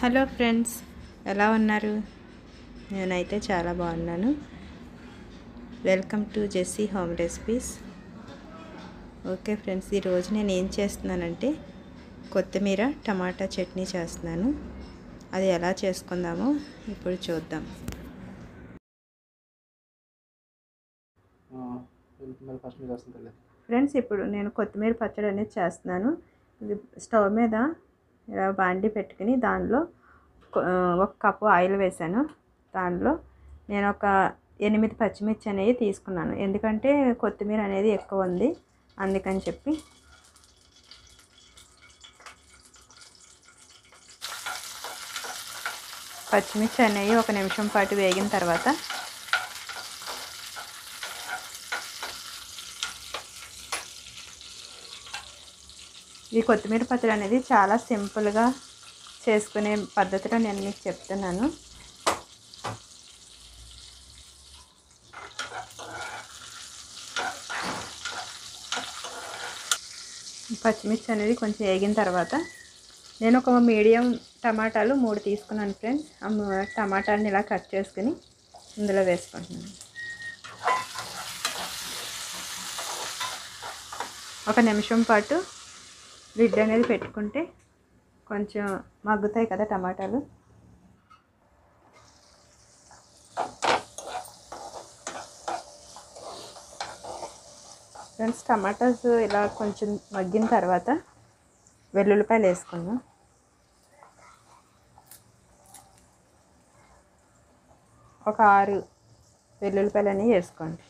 hello friends ఎలా ఉన్నారు నేనైతే చాలా బాగున్నాను welcome to Jessie home recipes okay friends ఈరోజు నేను ఏం చేస్తున్నానంటే కొత్తిమీర టమాటా చట్నీ చేస్తున్నాను అది ఎలా చేసుకుందామో ఇప్పుడు చూద్దాం మరి ఫస్ట్ మీరు వస్తుంది కదా ఫ్రెండ్స్ ఇప్పుడు నేను కొత్తిమీర పచ్చడి అనేది చేస్తున్నాను ఇది స్టవ్ మీద ఇలా బాండి పెట్టుకుని దానిలో కొ- ఆ, ఒక కప్పు ఆయిల్ వేసాను దానిలో నేను ఒక ఎనిమిది పచ్చిమిర్చి అనేవి తీసుకున్నాను ఎందుకంటే కొత్తిమీర అనేది ఎక్కువ ఉంది అందుకని చెప్పి పచ్చిమిర్చి అనేవి ఒక నిమిషం పాటు వేగిన తర్వాత ఈ కొత్తిమీర పచ్చడి అనేది చాలా సింపుల్గా చేసుకునే పద్ధతిలో నేను మీకు చెప్తున్నాను పచ్చిమిర్చి అనేది కొంచెం వేగిన తర్వాత నేను ఒక మీడియం టమాటాలు మూడు తీసుకున్నాను ఫ్రెండ్స్ ఆ మూ- టమాటాలని ఇలా కట్ చేసుకుని ఇందులో వేసుకుంటున్నాను ఒక నిమిషం పాటు లిడ్ అనేది పెట్టుకుంటే కొంచెం మగ్గుతాయి కదా టమాటాలు ఫ్రెండ్స్ టమాటాస్ ఇలా కొంచెం మగ్గిన తర్వాత వెల్లుల్లిపాయలు వేసుకుందాం ఒక ఆరు వెల్లుల్లిపాయలు అనేవి వేసుకోండి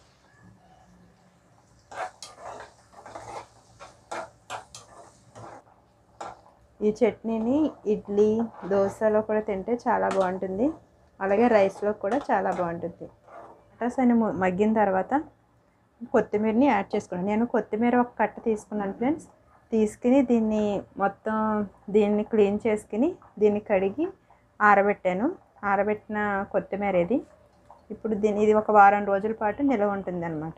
ఈ చట్నీని ఇడ్లీ దోశలో కూడా తింటే చాలా బాగుంటుంది అలాగే రైస్లో కూడా చాలా బాగుంటుంది టమాటాస్ అని ము- మగ్గిన తర్వాత కొత్తిమీరని యాడ్ చేసుకున్నాను నేను కొత్తిమీర ఒక కట్ట తీసుకున్నాను ఫ్రెండ్స్ తీసుకుని దీన్ని మొత్తం దీన్ని క్లీన్ చేసుకుని దీన్ని కడిగి ఆరబెట్టాను ఆరబెట్టిన కొత్తిమీర ఇది ఇప్పుడు దీని ఇది ఒక వారం రోజుల పాటు నిల్వ ఉంటుంది అనమాట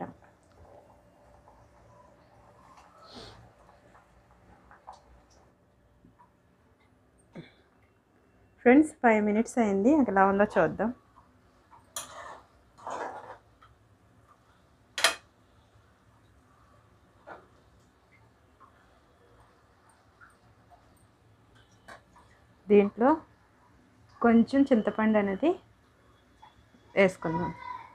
ఫ్రెండ్స్ ఫైవ్ మినిట్స్ అయింది ఎలా ఉందో చూద్దాం దీంట్లో కొంచెం చింతపండు అనేది వేసుకుందాం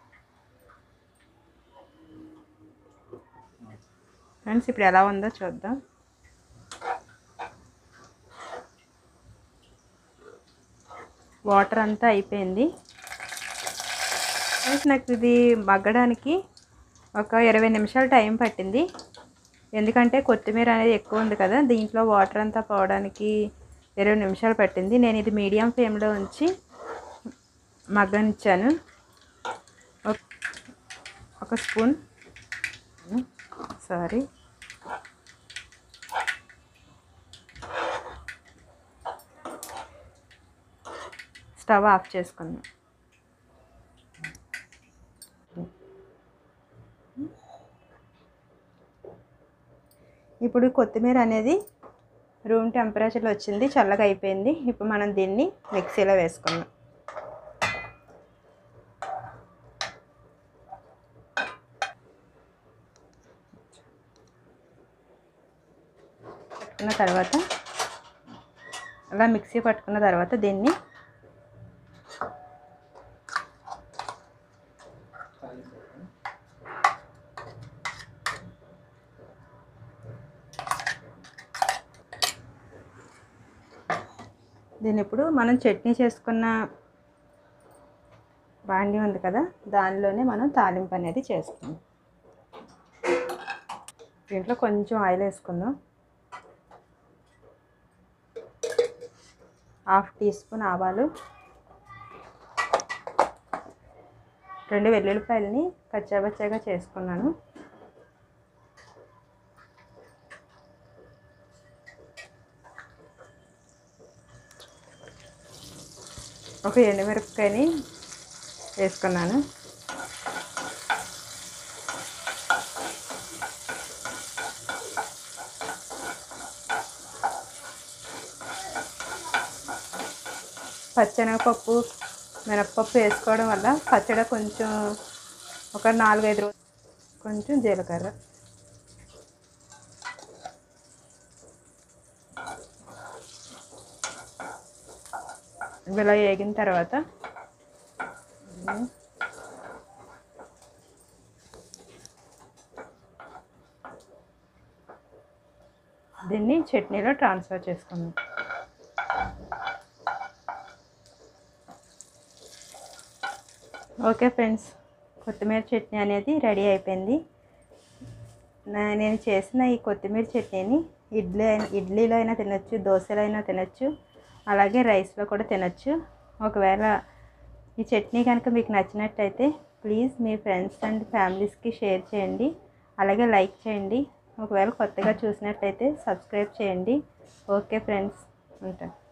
ఫ్రెండ్స్ ఇప్పుడు ఎలా ఉందో చూద్దాం వాటర్ అంతా అయిపోయింది ఫ్రెండ్స్ నాకు ఇది మగ్గడానికి ఒక ఇరవై నిమిషాలు టైం పట్టింది ఎందుకంటే కొత్తిమీర అనేది ఎక్కువ ఉంది కదా దీంట్లో వాటర్ అంతా పోవడానికి ఇరవై నిమిషాలు పట్టింది నేను ఇది మీడియం ఫ్లేమ్లో ఉంచి మగ్గనిచ్చాను ఒక- ఒక స్పూన్ సారీ స్టవ్ ఆఫ్ చేసుకుందాం ఇప్పుడు కొత్తిమీర అనేది రూమ్ టెంపరేచర్లో వచ్చింది చల్లగా అయిపోయింది ఇప్పుడు మనం దీన్ని మిక్సీలో వేసుకుందాం పట్టుకున్న తర్వాత అలా మిక్సీ పట్టుకున్న తర్వాత దీన్ని దీన్ని ఇప్పుడు మనం చట్నీ చేసుకున్న బాండి ఉంది కదా దానిలోనే మనం తాలింపు అనేది చేసుకుందాం దీంట్లో కొంచెం ఆయిల్ వేసుకుందాం హాఫ్ టీ స్పూన్ ఆవాలు రెండు వెల్లుల్లిపాయలని కచ్చాబచ్చాగా చేసుకున్నాను ఒక ఎండుమిరపకాయని వేసుకున్నాను పచ్చెనగపప్పు మినప్పప్పు వేసుకోవడం వల్ల పచ్చడి కొంచెం ఒక నాలుగైదు రోజులు కొంచెం జీలకర్ర ఇలా వేగిన తర్వాత దీన్ని చట్నీలో ట్రాన్స్ఫర్ చేసుకుందాం ఓకే ఫ్రెండ్స్ కొత్తిమీర చట్నీ అనేది రెడీ అయిపోయింది నా- నేను చేసిన ఈ కొత్తిమీర చట్నీని ఇడ్లీ అయినా ఇడ్లీలో అయినా తినొచ్చు దోశలో అయినా తినొచ్చు అలాగే రైస్లో కూడా తినొచ్చు ఒకవేళ ఈ చట్నీ కనుక మీకు నచ్చినట్టయితే ప్లీజ్ మీ ఫ్రెండ్స్ అండ్ ఫ్యామిలీస్కి షేర్ చేయండి అలాగే లైక్ చేయండి ఒకవేళ కొత్తగా చూసినట్టయితే సబ్స్క్రైబ్ చేయండి ఓకే ఫ్రెండ్స్ ఉంటాను